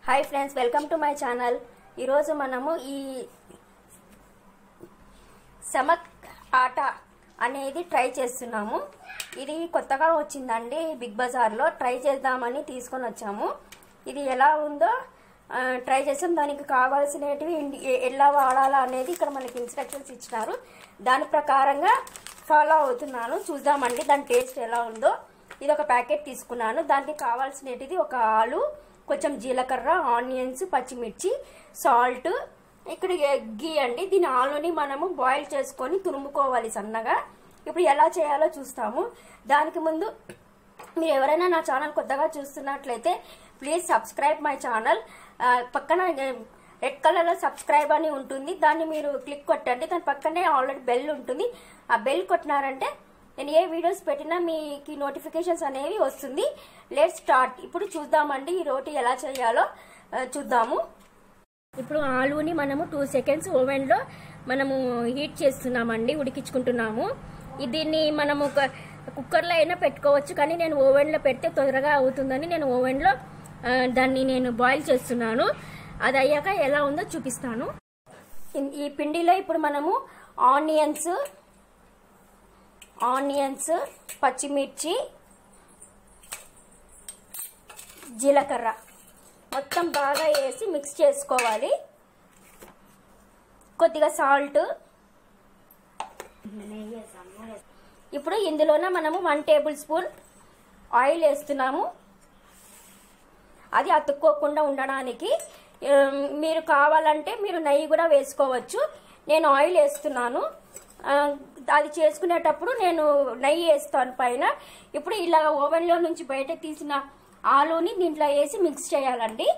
hi friends welcome to my channel ఈరోజు మనము ఈ సమక్ ఆట అనేది ట్రై చేస్తున్నాము ఇది కొత్తగా వచ్చిందండి బిగ్ బజార్లో ట్రై చేద్దామని తీసుకొని వచ్చాము ఇది ఎలా ఉందో ఆ, ట్రై చేసాం దానికి కావాల్సినవి ఇండి- ఎ- ఎలా వాడాలా అనేది ఇక్కడ మనకి ఇన్స్ట్రక్షన్స్ ఇచ్చినారు దాని ప్రకారంగా ఫాలో అవుతున్నాను చూద్దామండి దాని టేస్ట్ ఎలా ఉందో ఇది ఒక ప్యాకెట్ తీసుకున్నాను దానికి కావాల్సినది ఒక ఆలు కొంచెం జీలకర్ర ఆనియన్స్ పచ్చిమిర్చి సాల్ట్ ఇక్కడ ఎగ్గి అండి దీని ఆలుని మనము బాయిల్ చేసుకొని తురుముకోవాలి సన్నగా ఇప్పుడు ఎలా చేయాలో చూస్తాము దానికి ముందు మీరు ఎవరైనా నా ఛానల్ కొత్తగా చూస్తున్నట్లయితే ప్లీజ్ సబ్స్క్రైబ్ మై ఛానల్ ఆ, పక్కన రెడ్ కలర్ లో సబ్స్క్రైబ్ అని ఉంటుంది దాన్ని మీరు క్లిక్ కొట్టండి దాని పక్కనే ఆల్రెడీ బెల్ ఉంటుంది ఆ బెల్ కొట్టినారంటే నేను ఏ వీడియోస్ పెట్టినా మీకు నోటిఫికేషన్స్ అనేవి వస్తుంది లెట్ స్టార్ట్ ఇప్పుడు చూద్దామండి ఈ రోటీ ఎలా చేయాలో ఆ, చూద్దాము ఇప్పుడు ఆలుని మనము టూ సెకండ్స్ ఓవెన్ లో మనము హీట్ చేస్తున్నామండి ఉడికించుకుంటున్నాము ఇది దీన్ని మనము ఒక కుక్కర్లో అయినా పెట్టుకోవచ్చు కానీ నేను ఓవెన్ లో పెడితే త్వరగా అవుతుందని నేను ఓవెన్ లో ఆ, దాన్ని నేను బాయిల్ చేస్తున్నాను అది అయ్యాక ఎలా ఉందో చూపిస్తాను ఇన్- ఈ పిండిలో ఇప్పుడు మనము ఆనియన్స్ ఆనియన్స్ పచ్చిమిర్చి జీలకర్ర మొత్తం బాగా వేసి మిక్స్ చేసుకోవాలి కొద్దిగా సాల్ట్ ఇప్పుడు ఇందులోనే మనము వన్ టేబుల్ స్పూన్ ఆయిల్ వేస్తున్నాము అది అతుక్కోకుండా ఉండడానికి ఉమ్, మీరు కావాలంటే మీరు నెయ్యి కూడా వేసుకోవచ్చు నేను ఆయిల్ వేస్తున్నాను ఆ, అది చేసుకునేటప్పుడు నేను నెయ్యి వేస్తాను పైన ఇప్పుడు ఇలా ఓవెన్లో నుంచి బయట తీసిన ఆలుని దీంట్లో వేసి మిక్స్ చేయాలండి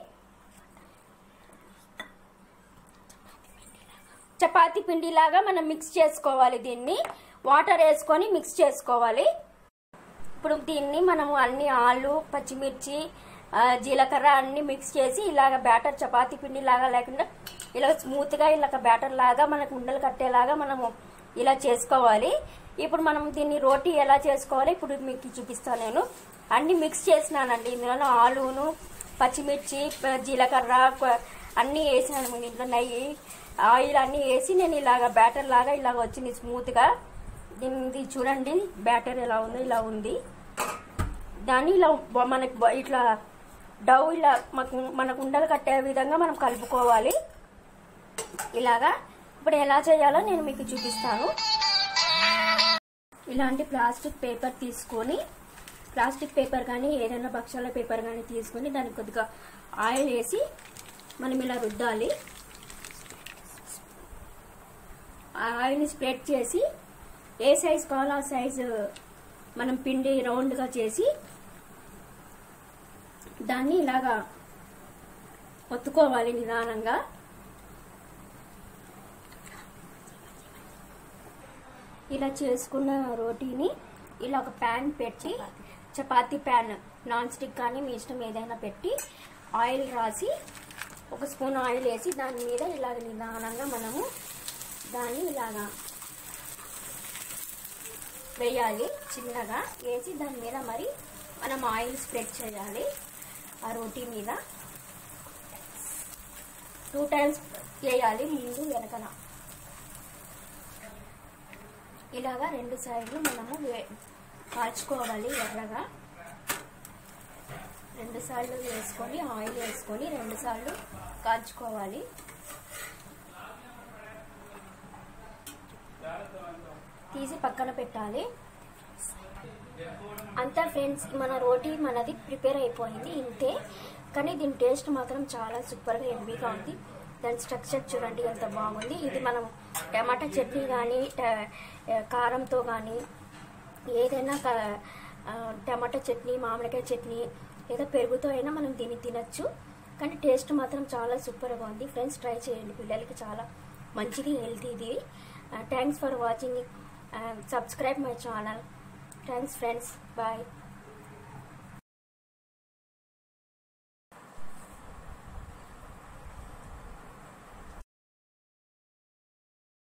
చపాతీ పిండిలాగా మనం మిక్స్ చేసుకోవాలి దీన్ని వాటర్ వేసుకొని మిక్స్ చేసుకోవాలి ఇప్పుడు దీన్ని మనము అన్ని ఆలు పచ్చిమిర్చి ఆ, జీలకర్ర అన్ని మిక్స్ చేసి ఇలాగ బ్యాటర్ చపాతీ పిండి లాగా లేకుండా ఇలా స్మూత్ గా ఇలాగ బ్యాటర్ లాగా మనకు ఉండలు కట్టేలాగా మనము ఇలా చేసుకోవాలి ఇప్పుడు మనం దీన్ని రోటీ ఎలా చేసుకోవాలి ఇప్పుడు మీకు చూపిస్తాను నేను అన్ని మిక్స్ చేసినానండి ఇందులో ఆలును పచ్చిమిర్చి ప- జీలకర్ర కొ- అన్ని వేసినాను దీంట్లో నెయ్యి ఆయిల్ అన్ని వేసి నేను ఇలాగ బ్యాటర్ లాగా ఇలాగ వచ్చింది స్మూత్ గా దీన్ని చూడండి బ్యాటర్ ఎలా ఉందో ఇలా ఉంది దాన్ని ఇలా బ- మనకి బ- ఇట్లా డవ్ ఇలా మనకు మనకు ఉండలు కట్టే విధంగా మనం కలుపుకోవాలి ఇలాగా ఇప్పుడు ఎలా చేయాలో నేను మీకు చూపిస్తాను ఇలాంటి ప్లాస్టిక్ పేపర్ తీసుకొని ప్లాస్టిక్ పేపర్ కానీ ఏదైనా భక్షాల పేపర్ కానీ తీసుకొని దానికి కొద్దిగా ఆయిల్ వేసి మనం ఇలా రుద్దాలి ఆ ఆయిల్ని స్ప్రెడ్ చేసి ఏ సైజ్ కావాలో ఆ సైజు మనం పిండి రౌండ్గా చేసి దాన్ని ఇలాగా ఒత్తుకోవాలి నిదానంగా ఇలా చేసుకున్న రోటీని ఇలా ఒక ప్యాన్ పెట్టి చపాతీ ప్యాన్ నాన్ స్టిక్ కానీ మీ ఇష్టం ఏదైనా పెట్టి ఆయిల్ రాసి ఒక స్పూన్ ఆయిల్ వేసి దాని మీద ఇలాగ నిదానంగా మనము దాన్ని ఇలాగా వేయాలి చిన్నగా వేసి దాని మీద మరి మనం ఆయిల్ స్ప్రెడ్ చేయాలి ఆ రోటీ మీద టూ టైమ్స్ వేయాలి ముందు వెనకన ఇలాగా రెండు సైడ్లు మనము వే- కాల్చుకోవాలి ఎర్రగా రెండు సార్లు వేసుకొని ఆయిల్ వేసుకొని రెండు సార్లు కాల్చుకోవాలి తీసి పక్కన పెట్టాలి అంతా ఫ్రెండ్స్ మన రోటీ మనది ప్రిపేర్ అయిపోయింది ఇంతే కానీ దీని టేస్ట్ మాత్రం చాలా సూపర్గా హెవీగా ఉంది దాని స్ట్రక్చర్ చూడండి ఎంత బాగుంది ఇది మనం టమాటా చట్నీ కానీ కారంతో కానీ ఏదైనా క- ఆ, టమాటా చట్నీ మామిడికాయ చట్నీ లేదా పెరుగుతో అయినా మనం దీన్ని తినచ్చు కానీ టేస్ట్ మాత్రం చాలా సూపర్గా ఉంది ఫ్రెండ్స్ ట్రై చేయండి పిల్లలకి చాలా మంచిది హెల్తీది thanks for watching subscribe my channel thanks friends bye